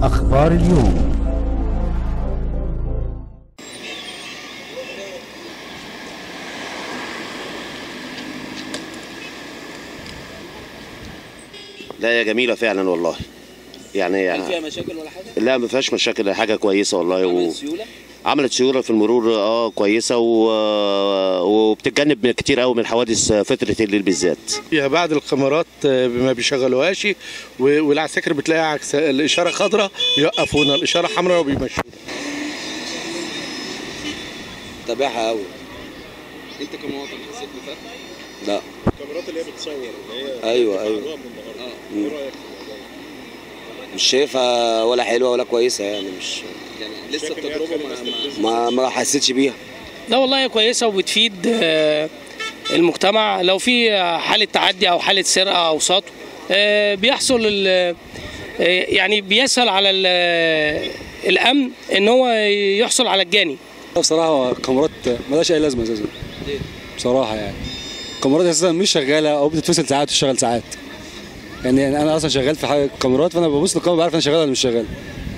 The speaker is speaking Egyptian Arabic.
أخبار اليوم لا هي جميلة فعلا والله يعني هل فيها مشاكل ولا حاجه؟ لا ما فيهاش مشاكل حاجة كويسة والله و... عملت سيوله؟ عملت سيولة في المرور اه كويسة و... وبتتجنب كتير قوي من حوادث فترة الليل بالذات فيها بعد الكاميرات آه، ما بيشغلوهاش و- والعساكر بتلاقي عكس الاشاره خضراء يوقفونا الاشاره حمراء وبيمشونا تابعها قوي انت كمواطن حسيت بفرق؟ لا الكاميرات اللي هي بتصور اللي هي ايوه ايوه ايه رايك مش شايفها ولا حلوه ولا كويسه يعني مش يعني لسه التجربه ما, ما ما حسيتش بيها لا والله هي كويسه وبتفيد آه، المجتمع لو في حاله تعدي او حاله سرقه او سطو آه، بيحصل ال- آه، يعني بيسهل على ال- الامن ان هو يحصل على الجاني بصراحه كاميرات ملهاش اي لازمه اساسا بصراحه يعني الكاميرات اساسا مش شغاله او بتتفصل ساعات وتشتغل ساعات يعني انا اصلا شغال في حاجه كاميرات فانا ببص للكاميرا بعرف انا شغال ولا مش شغال